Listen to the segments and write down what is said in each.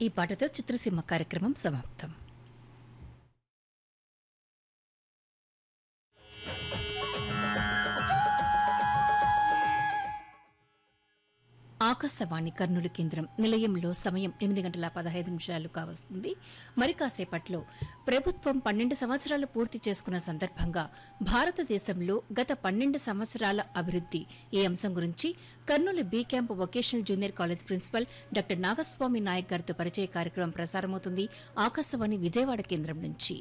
ఈ పాటతో చిత్రసీమ కార్యక్రమం సమాప్తం ఆకాశవాణి కర్నూలు కేంద్రం నిలయంలో సమయం ఎనిమిది గంటల పదహైదు నిమిషాలు కావస్తుంది మరి కాసేపట్లో ప్రభుత్వం పన్నెండు సంవత్సరాలు పూర్తి చేసుకున్న సందర్భంగా భారతదేశంలో గత పన్నెండు సంవత్సరాల అభివృద్ది ఈ అంశం గురించి Kurnool B camp vocational junior college principal doctor Nagaswamy Naik గారితో పరిచయ కార్యక్రమం ప్రసారమవుతుంది ఆకాశవాణి విజయవాడ కేంద్రం నుంచి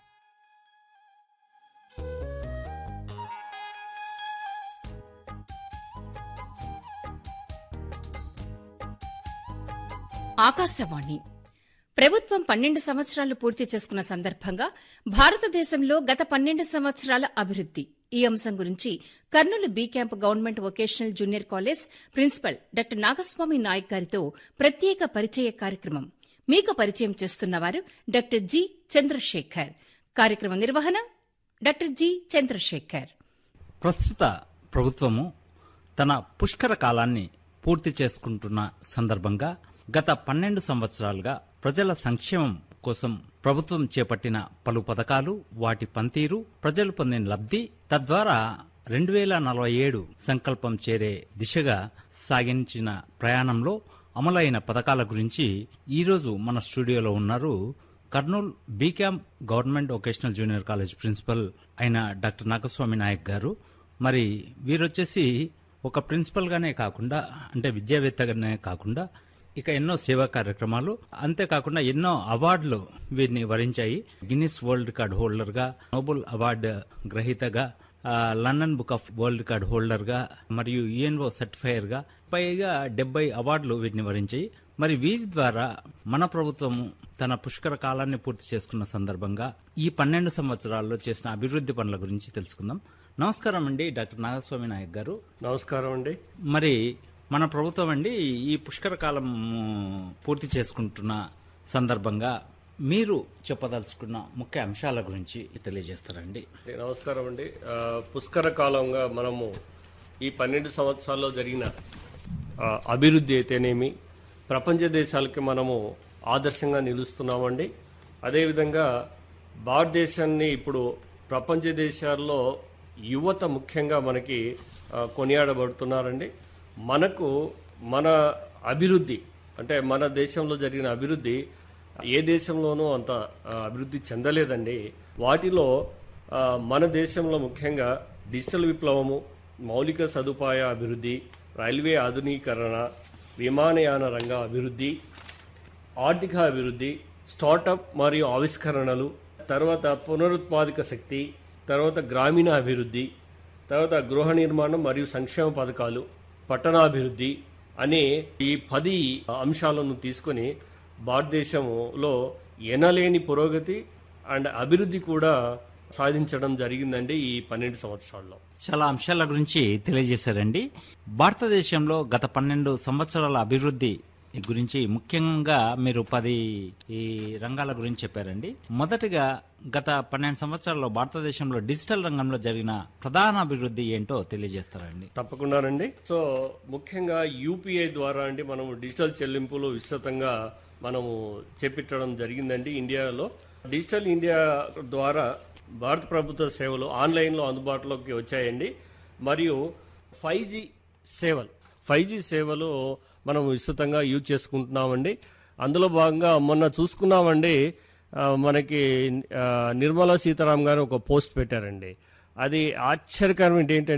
ఆకాశవాణి ప్రభుత్వం పన్నెండు సంవత్సరాలు పూర్తి చేసుకున్న సందర్భంగా భారతదేశంలో గత పన్నెండు సంవత్సరాల అభివృద్ది ఈ అంశం గురించి Kurnool B camp government vocational junior college principal doctor Nagaswamy Naik గారితో ప్రత్యేక పరిచయ కార్యక్రమం మీకు పరిచయం చేస్తున్నవారు డాక్టర్ జి చంద్రశేఖర్ కార్యక్రమ నిర్వహణ డాక్టర్ జి చంద్రశేఖర్ ప్రస్తుత ప్రభుత్వము తన పుష్కర కాలాన్ని పూర్తి చేసుకుంటున్న సందర్భంగా గత పన్నెండు సంవత్సరాలుగా ప్రజల సంక్షేమం కోసం ప్రభుత్వం చేపట్టిన పలు పథకాలు వాటి పనితీరు ప్రజలు పొందిన లబ్ధి తద్వారా రెండు వేల నలభై ఏడు సంకల్పం చేరే దిశగా సాగించిన ప్రయాణంలో అమలైన పథకాల గురించి ఈరోజు మన స్టూడియోలో ఉన్నారు Kurnool B camp government vocational junior college principal అయిన డాక్టర్ నాగస్వామి నాయక్ గారు మరి వీరొచ్చేసి ఒక ప్రిన్సిపల్గానే కాకుండా అంటే విద్యావేత్తగానే కాకుండా ఇక ఎన్నో సేవా కార్యక్రమాలు అంతేకాకుండా ఎన్నో అవార్డులు వీరిని వరించాయి గిన్నిస్ వరల్డ్ రికార్డ్ హోల్డర్గా నోబెల్ అవార్డు గ్రహీతగా ఆ, London book of world record హోల్డర్గా మరియు యుఎన్ఓ సర్టిఫైయర్గా పైగా డెబ్బై అవార్డులు వీటిని వరించాయి మరి వీరి ద్వారా మన ప్రభుత్వము తన పుష్కర కాలాన్ని పూర్తి చేసుకున్న సందర్భంగా ఈ పన్నెండు సంవత్సరాల్లో చేసిన అభివృద్ధి పనుల గురించి తెలుసుకుందాం నమస్కారం అండి డాక్టర్ నాగస్వామి నాయక్ గారు నమస్కారం అండి మరి మన ప్రభుత్వం అండి ఈ పుష్కర కాలం పూర్తి చేసుకుంటున్న సందర్భంగా మీరు చెప్పదలుచుకున్న ముఖ్య అంశాల గురించి తెలియజేస్తారండి నమస్కారం అండి ఆ, పుష్కర కాలంగా మనము ఈ పన్నెండు సంవత్సరాల్లో జరిగిన ఆ, అభివృద్ధి అయితేనేమి ప్రపంచ దేశాలకి మనము ఆదర్శంగా నిలుస్తున్నామండి అదేవిధంగా భారతదేశాన్ని ఇప్పుడు ప్రపంచ దేశాల్లో యువత ముఖ్యంగా మనకి ఆ, కొనియాడబడుతున్నారండి మనకు మన అభివృద్ధి అంటే మన దేశంలో జరిగిన అభివృద్ధి ఏ దేశంలోనూ అంత ఆ, అభివృద్ధి చెందలేదండి వాటిలో ఆ, మన దేశంలో ముఖ్యంగా డిజిటల్ విప్లవము మౌలిక సదుపాయ అభివృద్ధి రైల్వే ఆధునీకరణ విమానయాన రంగ అభివృద్ధి ఆర్థిక అభివృద్ధి స్టార్టప్ మరియు ఆవిష్కరణలు తర్వాత పునరుత్పాదక శక్తి తర్వాత గ్రామీణ అభివృద్ధి తర్వాత గృహ నిర్మాణం మరియు సంక్షేమ పథకాలు పట్టణాభివృద్ధి అనే ఈ పది అంశాలను తీసుకొని భారతదేశంలో ఎనలేని పురోగతి అండ్ అభివృద్ధి కూడా సాధించడం జరిగిందండి ఈ పన్నెండు సంవత్సరాల్లో చాలా అంశాల గురించి తెలియజేశారండి భారతదేశంలో గత పన్నెండు సంవత్సరాల అభివృద్ధి గురించి ముఖ్యంగా మీరు పది ఈ రంగాల గురించి చెప్పారండి మొదటిగా గత పన్నెండు సంవత్సరాల్లో భారతదేశంలో డిజిటల్ రంగంలో జరిగిన ప్రధాన అభివృద్ధి ఏంటో తెలియజేస్తారండి తప్పకుండానండి సో ముఖ్యంగా యూపీఐ ద్వారా అండి మనము డిజిటల్ చెల్లింపులు విస్తృతంగా మనము చేపించడం జరిగిందండి ఇండియాలో డిజిటల్ ఇండియా ద్వారా భారత ప్రభుత్వ సేవలు ఆన్లైన్లో అందుబాటులోకి వచ్చాయండి మరియు ఫైవ్ జీ సేవలు ఫైవ్ జీ సేవలు మనం విస్తృతంగా యూజ్ చేసుకుంటున్నామండి అందులో భాగంగా మొన్న చూసుకున్నామండి ఆ, మనకి ఆ, నిర్మలా సీతారాం గారు ఒక పోస్ట్ పెట్టారండి అది ఆశ్చర్యకరం ఏంటంటే